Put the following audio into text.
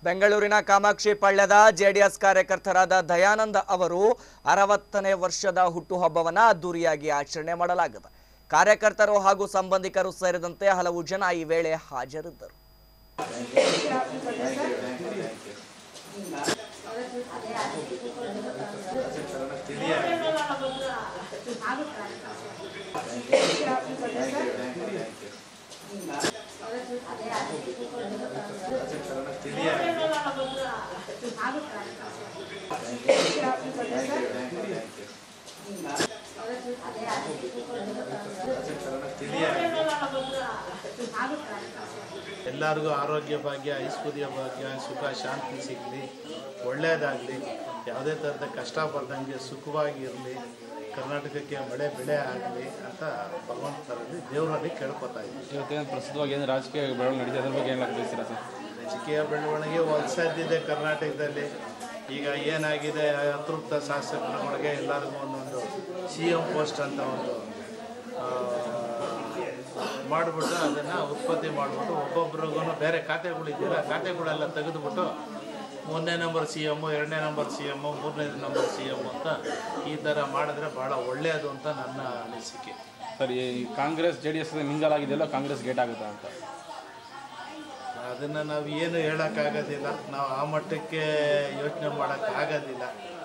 ಬೆಂಗಳೂರಿನ ಕಾಮಾಕ್ಷಿ ಪಳ್ಯದ ಜೆಡಿಎಸ್ ಕಾರ್ಯಕರ್ತರಾದ ದಯಾನಂದ ಅವರು ಅರವತ್ತನೇ ವರ್ಷದ ಹುಟ್ಟುಹಬ್ಬವನ್ನ ಅದ್ದೂರಿಯಾಗಿ ಆಚರಣೆ ಮಾಡಲಾಗಿದೆ ಕಾರ್ಯಕರ್ತರು ಹಾಗೂ ಸಂಬಂಧಿಕರು ಸೇರಿದಂತೆ ಹಲವು ಜನ ಈ ವೇಳೆ ಹಾಜರಿದ್ದರು ಎಲ್ಲರಿಗೂ ಆರೋಗ್ಯ ಭಾಗ್ಯ ಐಶ್ವರ್ಯ ಭಾಗ್ಯ ಸುಖ ಶಾಂತಿ ಸಿಗಲಿ ಒಳ್ಳೆಯದಾಗಲಿ ಯಾವುದೇ ಥರದ ಕಷ್ಟ ಬರ್ದಂಗೆ ಸುಖವಾಗಿ ಇರಲಿ ಕರ್ನಾಟಕಕ್ಕೆ ಮಳೆ ಬೆಳೆ ಆಗಲಿ ಅಂತ ಭಗವಂತರಲ್ಲಿ ದೇವರಲ್ಲಿ ಕೇಳ್ಕೊತಾ ಇದ್ದೀನಿ ಇವತ್ತೇನು ಪ್ರಸ್ತುತವಾಗಿ ಏನು ರಾಜಕೀಯ ಬೆಳವಣಿಗೆ ನಡೀತಿದೆ ಅದ್ರ ಬಗ್ಗೆ ಏನು ಬಯಸ್ತೀರಾ ಸರ್ ರಾಜಕೀಯ ಬೆಳವಣಿಗೆ ಹೊಸದಿದೆ ಕರ್ನಾಟಕದಲ್ಲಿ ಈಗ ಏನಾಗಿದೆ ಅತೃಪ್ತ ಶಾಸಕರುಗಳಿಗೆ ಎಲ್ಲರಿಗೂ ಒಂದೊಂದು ಸಿ ಎಮ್ ಪೋಸ್ಟ್ ಅಂತ ಒಂದು ಆ, ಮಾಡಿಬಿಟ್ಟು ಅದನ್ನು ಉತ್ಪತ್ತಿ ಮಾಡಿಬಿಟ್ಟು ಒಬ್ಬೊಬ್ರಿಗೂ ಬೇರೆ ಖಾತೆಗಳಿದೆಯಲ್ಲ ಖಾತೆಗಳೆಲ್ಲ ತೆಗೆದುಬಿಟ್ಟು ಒಂದನೇ ನಂಬರ್ ಸಿ ಎಮ್ಮು ಎರಡನೇ ನಂಬರ್ ಸಿ ಎಮ್ಮು ಮೂರನೇ ನಂಬರ್ ಸಿ ಎಮ್ಮು ಅಂತ ಈ ಥರ ಮಾಡಿದ್ರೆ ಭಾಳ ಒಳ್ಳೆಯದು ಅಂತ ನನ್ನ ಅನಿಸಿಕೆ ಸರ್ ಈ ಕಾಂಗ್ರೆಸ್ ಜೆ ಡಿ ಎಸ್ ಮಿಂಗಲಾಗಿದೆಯಲ್ಲ ಕಾಂಗ್ರೆಸ್ ಗೇಟ್ ಆಗುತ್ತಾ ಅಂತ ಅದನ್ನು ನಾವು ಏನು ಹೇಳೋಕ್ಕಾಗೋದಿಲ್ಲ ನಾವು ಆ ಮಟ್ಟಕ್ಕೆ ಯೋಚನೆ ಮಾಡೋಕ್ಕಾಗೋದಿಲ್ಲ